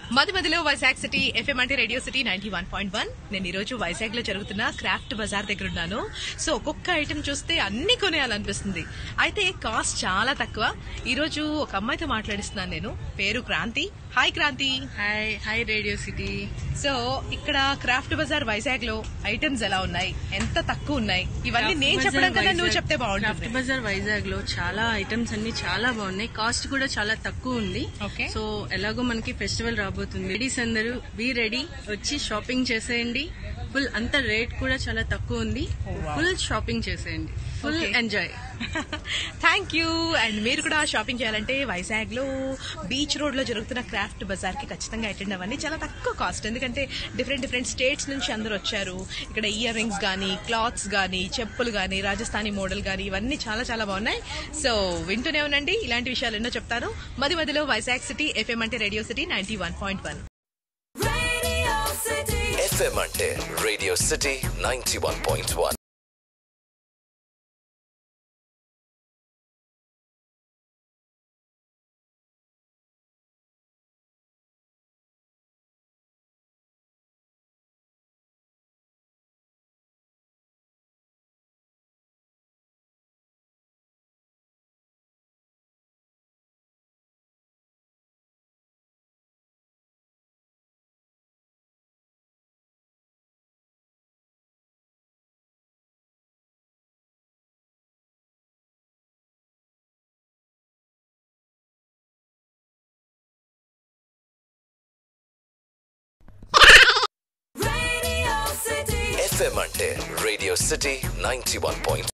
మది మదిలో Vizag city FM అంటే radio city ninety one point one నేను ఈ రోజు వైజాగ్ లో జరుగుతున్న క్రాఫ్ట్ బజార్ దగ్గర ఉన్నాను సో ఒక్కొక్క ఐటెం చూస్తే అన్ని కొనేయాలనిపిస్తుంది అయితే కాస్ట్ చాలా తక్కువ ఈ రోజు ఒక అమ్మాయితో మాట్లాడిస్తున్నాను నేను పేరు Kranthi hi Kranthi hi hi radio city so ఇక్కడ క్రాఫ్ట్ బజార్ వైజాగ్ లో ఐటమ్స్ ఎలా ఉన్నాయి ఎంత తక్కువ ఉన్నాయి ఇవన్నీ నేను చెప్పడం కన్నా నువ్వు చెప్తే క్రాఫ్ట్ బాగుంటుంది బజార్ వైజాగ్ లో చాలా ఐటమ్స్ అన్ని చాలా బాగున్నాయి కాస్ట్ కూడా చాలా తక్కువ ఉంది Okay. సో ఎలాగో మనకి ఫెస్టివల్ రాబోతుంది లేడీస్ అందరూ బీ రెడీ వచ్చి షాపింగ్ చేసేయండి ఫుల్ అంత రేట్ కూడా చాలా తక్కువ ఉంది ఫుల్ షాపింగ్ చేసేయండి full Okay. Enjoy thank you and మీరు కూడా షాపింగ్ చేయాలంటే వైజాగ్ లో బీచ్ రోడ్ లో జరుగుతున్న క్రాఫ్ట్ బజార్ కి ఖచ్చితంగా అటెండ్ అవ్వండి చాలా తక్కువ కాస్ట్ ఎందుకంటే డిఫరెంట్ డిఫరెంట్ స్టేట్స్ నుంచి అందరూ వచ్చారు ఇక్కడ ఇయర్ రింగ్స్ గానీ క్లాత్స్ గానీ చెప్పులు గానీ రాజస్థానీ మోడల్ గానీ ఇవన్నీ చాలా చాలా బాగున్నాయి సో వింటూనే ఉండండి ఇలాంటి విషయాలు ఎన్నో చెప్తాను మది మదిలో వైజాగ్ సిటీ ఎఫ్ఎం అంటే radio city ninety one point one FM అంటే radio city ninety one point one FM అంటే radio city ninety one point